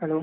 hello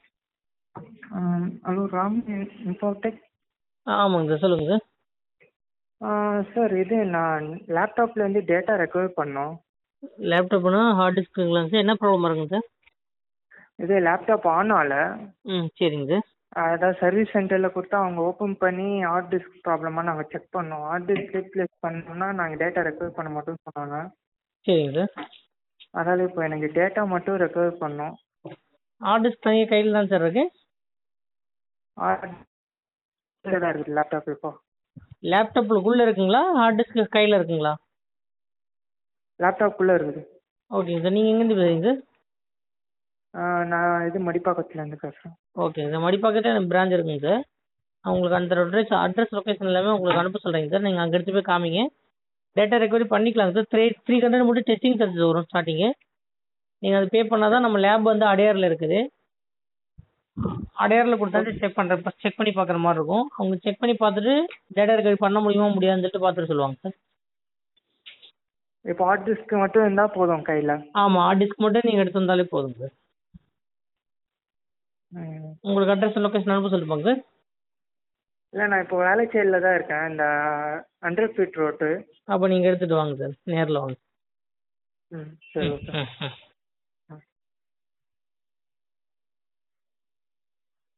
hello Ram Infotech ஆ ஆமாங்க sir சொல்லுங்கள் சார் சார் இது நான் லேப்டாப்லேருந்து டேட்டா ரெக்கவர் பண்ணோம் லேப்டாப்னா ஹார்ட் டிஸ்க்குங்களாங்க சார் என்ன ப்ராப்ளம் வருங்க சார் இது லேப்டாப் ஆன் ஆகல ம் சரிங்க சார் அதான் சர்வீஸ் சென்டரில் கொடுத்தா அவங்க ஓப்பன் பண்ணி ஹார்ட் டிஸ்க் ப்ராப்ளமாக நாங்கள் செக் பண்ணோம் ஹார்ட் டிஸ்க் ரீப்ளேஸ் பண்ணோம்னா நாங்கள் டேட்டா ரெக்கவர் பண்ண மாட்டோம்னு சொன்னாங்க சரிங்க சார் அதனால் இப்போ எனக்கு டேட்டா மட்டும் ரெக்கவர் பண்ணோம் ஹார்ட் டிஸ்க் தனியாக கையில் தான் சார் இருக்கு ஹார்ட் தான் இருக்குது லேப்டாப் இப்போ லேப்டாப்புக்குள்ளே இருக்குங்களா ஹார்ட் டிஸ்க் கையில் இருக்குங்களா லேப்டாப்குள்ளே இருக்குது ஓகேங்க சார் நீங்கள் எங்கேருந்து பேசுறீங்க சார் நான் இது மடிப்பாக்கத்துலேருந்து பேசுகிறேன் ஓகேங்க சார் மடிப்பாக்கத்தில் எனக்கு பிரான்ச் இருக்குங்க சார் நான் உங்களுக்கு அந்த அட்ரஸ் அட்ரஸ் லொக்கேஷன் எல்லாமே உங்களுக்கு அனுப்ப சொல்கிறேங்க சார் நீங்கள் அங்கே எடுத்து போய் காமிங்க டேட்டா ரெக்கவரி பண்ணிக்கலாங்க சார் த்ரீ த்ரீ ஹண்ட்ரட் மட்டும் டெஸ்டிங் சார்ஜஸ் வரும் ஸ்டார்டிங்கு நீங்கள் அது பே பண்ணால் தான் நம்ம லேப் வந்து அடையாரில் இருக்குது அடையாரில் கொடுத்தாச்சு செக் பண்ணுற செக் பண்ணி பார்க்குற மாதிரி இருக்கும் அவங்க செக் பண்ணி பார்த்துட்டு டேட்டா ரெக்கவரி பண்ண முடியுமா முடியாதுன்னு சொல்லிட்டு பார்த்துட்டு சொல்லுவாங்க சார் இப்போ ஹார்ட் டிஸ்க் மட்டும் இருந்தால் போதும் கையில் ஆமாம் ஹார்ட் டிஸ்க் மட்டும் நீங்கள் எடுத்து வந்தாலே போதும் சார் ம் உங்களுக்கு அட்ரஸ் லொக்கேஷன் அனுப்ப சொல்லிப்பாங்க சார் இல்லை நான் இப்போ வேளச்சேரியில் தான் இருக்கேன் இந்த ஹண்ட்ரட் ஃபீட் ரோட்டு அப்போ நீங்கள் எடுத்துகிட்டு வாங்க சார் நேரில் வாங்க ம் சரி ஓகே ம் ம்